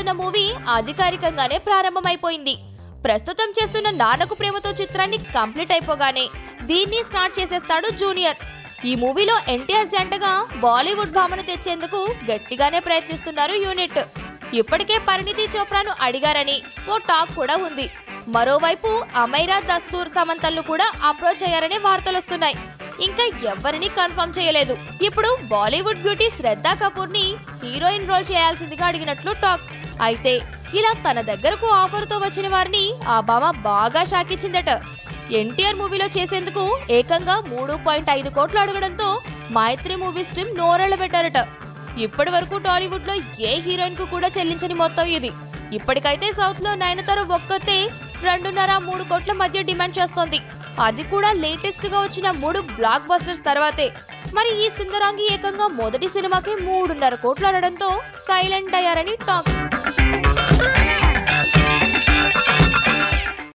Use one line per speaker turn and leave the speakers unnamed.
చేస్తున్న మూవీ అధికారికంగానే ప్రారంభమైపోయింది ప్రస్తుతం చేస్తున్న నాన్నకు ప్రేమతో చిత్రాన్ని కంప్లీట్ అయిపోగానే దీన్ని స్టార్ట్ చేసేస్తాడు జూనియర్ ఈ మూవీలో ఎన్టీఆర్ జంటగా బాలీవుడ్ భామను తెచ్చేందుకు గట్టిగానే ప్రయత్నిస్తున్నారు యూనిట్ ఇప్పటికే పరిణితి చోప్రాను అడిగారని ఓ టాక్ కూడా ఉంది మరోవైపు అమైరా దస్తూర్ సమంతలు కూడా అప్రోచ్ అయ్యారని వార్తలు వస్తున్నాయి ఇంకా ఎవరిని కన్ఫర్మ్ చేయలేదు ఇప్పుడు బాలీవుడ్ బ్యూటీ శ్రద్ధా కపూర్ ని హీరోయిన్ రోల్ చేయాల్సిందిగా అడిగినట్లు టాక్ అయితే ఇలా తన దగ్గరకు ఆఫర్ తో వచ్చిన వారిని ఆ భామ బాగా షాక్ ఇచ్చిందట ఎన్టీఆర్ మూవీలో చేసేందుకు ఏకంగా మూడు పాయింట్ ఐదు కోట్లు అడగడంతో మైత్రి మూవీస్ టీమ్ నోరెళ్ల పెట్టారట ఇప్పటి వరకు టాలీవుడ్ లో ఏ హీరోయిన్ కు కూడా చెల్లించని మొత్తం ఇది ఇప్పటికైతే సౌత్ లో నయనతార ఒక్కతే రెండున్నర మూడు కోట్ల మధ్య డిమాండ్ చేస్తోంది అది కూడా లేటెస్ట్ గా వచ్చిన మూడు బ్లాక్ బస్టర్స్ తర్వాతే మరి ఈ సుందరాంగి ఏకంగా మొదటి సినిమాకి మూడున్నర కోట్లు అడడంతో సైలెంట్ అయ్యారని టాక్